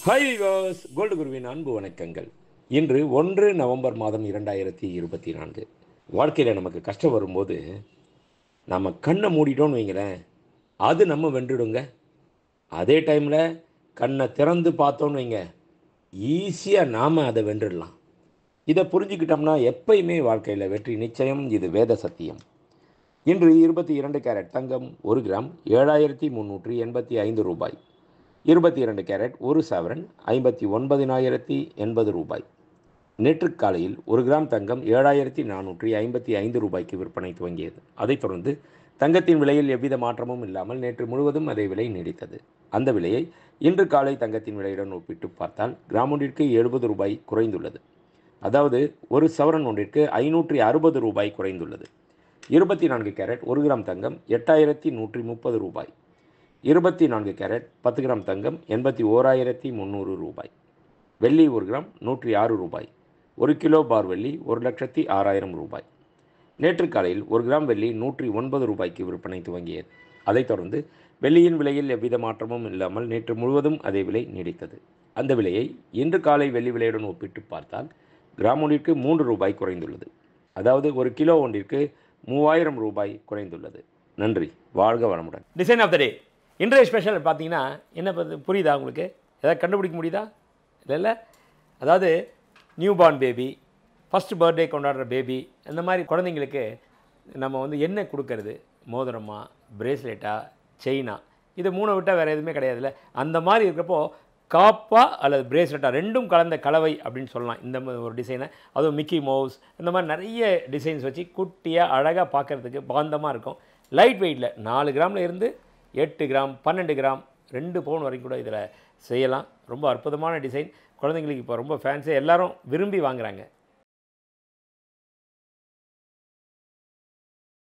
hi விவாஸ் gold குருவின் அன்பு வணக்கங்கள் இன்று ஒன்று நவம்பர் மாதம் இரண்டாயிரத்தி இருபத்தி நான்கு வாழ்க்கையில் நமக்கு கஷ்டம் வரும்போது நம்ம கண்ணை மூடிட்டோம்னு வைங்களேன் அது நம்ம வென்றுடுங்க அதே டைமில் கண்ணை திறந்து பார்த்தோன்னு வைங்க ஈஸியாக நாம் அதை வென்றுடலாம் இதை புரிஞ்சுக்கிட்டோம்னா எப்பயுமே வாழ்க்கையில் வெற்றி நிச்சயம் இது வேத சத்தியம் இன்று இருபத்தி இரண்டு கேரட் தங்கம் ஒரு கிராம் ஏழாயிரத்தி முந்நூற்றி எண்பத்தி ஐந்து ரூபாய் இருபத்தி இரண்டு கேரட் ஒரு சவரன் ஐம்பத்தி ஒன்பதினாயிரத்தி எண்பது ரூபாய் நேற்று காலையில் ஒரு கிராம் தங்கம் ஏழாயிரத்தி நானூற்றி ஐம்பத்தி ஐந்து ரூபாய்க்கு விற்பனை துவங்கியது அதைத் தொடர்ந்து தங்கத்தின் விலையில் எவ்வித மாற்றமும் இல்லாமல் நேற்று முழுவதும் அதே விலை நீடித்தது அந்த விலையை இன்று காலை தங்கத்தின் விலையுடன் ஒப்பிட்டு பார்த்தால் கிராம் ஒன்றிற்கு எழுபது ரூபாய் குறைந்துள்ளது அதாவது ஒரு சவரன் ஒன்றிற்கு ஐநூற்றி அறுபது ரூபாய் குறைந்துள்ளது இருபத்தி நான்கு கேரட் ஒரு கிராம் தங்கம் எட்டாயிரத்தி நூற்றி முப்பது ரூபாய் இருபத்தி நான்கு கேரட் பத்து கிராம் தங்கம் எண்பத்தி ஓராயிரத்தி முந்நூறு ரூபாய் வெள்ளி ஒரு கிராம் நூற்றி ஆறு ரூபாய் ஒரு கிலோ பார் வெள்ளி ஒரு லட்சத்தி ஆறாயிரம் ரூபாய் நேற்று காலையில் ஒரு கிராம் வெள்ளி நூற்றி ஒன்பது ரூபாய்க்கு விற்பனை துவங்கியது அதைத் தொடர்ந்து வெள்ளியின் விலையில் எவ்வித மாற்றமும் இல்லாமல் நேற்று முழுவதும் அதே விலை நீடித்தது அந்த விலையை இன்று காலை வெள்ளி விலையுடன் ஒப்பிட்டு பார்த்தால் கிராம் ஒன்றிற்கு மூன்று ரூபாய் குறைந்துள்ளது அதாவது ஒரு கிலோ ஒன்றிற்கு மூவாயிரம் ரூபாய் குறைந்துள்ளது நன்றி வாழ்க வளமுடன் டிசைன் ஆஃப் த டே இன்றைய ஸ்பெஷல் பார்த்தீங்கன்னா என்ன பத்து- புரியுதா உங்களுக்கு ஏதாவது கண்டுபிடிக்க முடியுதா இல்லை இல்லை அதாவது new born baby first birthday கொண்டாடுற பேபி அந்த மாதிரி குழந்தைங்களுக்கு நம்ம வந்து என்ன கொடுக்கறது மோதிரமா பிரேஸ்லெட்டா செயினா இது மூணை விட்டால் வேறு எதுவுமே கிடையாதுல்ல அந்த மாதிரி இருக்கிறப்போ காப்பா அல்லது பிரேஸ்லெட்டா ரெண்டும் கலந்த கலவை அப்படின்னு சொல்லலாம் இந்த மாதிரி ஒரு டிசைனை அதுவும் மிக்கி மவுஸ் இந்த மாதிரி நிறைய டிசைன்ஸ் வச்சு குட்டியாக அழகாக பார்க்கறதுக்கு பாந்தமாக இருக்கும் லைட் வெயிட்டில் நாலு கிராமில் இருந்து எட்டு கிராம் பன்னெண்டு கிராம் ரெண்டு பவுன் வரைக்கும் கூட இதில் செய்யலாம் ரொம்ப அற்புதமான டிசைன் குழந்தைங்களுக்கு இப்போ ரொம்ப ஃபேன்ஸு எல்லாரும் விரும்பி வாங்குறாங்க